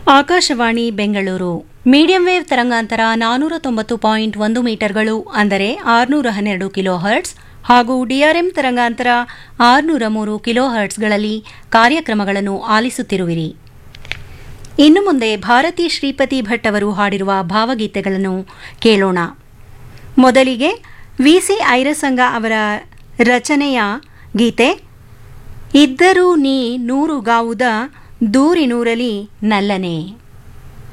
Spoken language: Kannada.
ಆಕಾಶವಾಣಿ ಬೆಂಗಳೂರು ಮೀಡಿಯಂ ವೇವ್ ತರಂಗಾಂತರ ನಾನೂರ ತೊಂಬತ್ತು ಪಾಯಿಂಟ್ ಒಂದು ಮೀಟರ್ಗಳು ಅಂದರೆ ಆರುನೂರ ಹನ್ನೆರಡು ಕಿಲೋ ಹರ್ಟ್ಸ್ ಹಾಗೂ ಡಿಆರ್ಎಂ ತರಂಗಾಂತರ ಆರುನೂರ ಮೂರು ಕಿಲೋ ಹರ್ಟ್ಸ್ಗಳಲ್ಲಿ ಕಾರ್ಯಕ್ರಮಗಳನ್ನು ಆಲಿಸುತ್ತಿರುವಿರಿ ಇನ್ನು ಮುಂದೆ ಭಾರತಿ ಶ್ರೀಪತಿ ಭಟ್ ಅವರು ಹಾಡಿರುವ ಭಾವಗೀತೆಗಳನ್ನು ಕೇಳೋಣ ಮೊದಲಿಗೆ ವಿಸಿ ಐರಸಂಗ ಅವರ ರಚನೆಯ ಗೀತೆ ಇದ್ದರೂ ನೀ ನೂರುಗಾವುದ ದೂರಿನೂರಲಿ ನಲ್ಲನೆ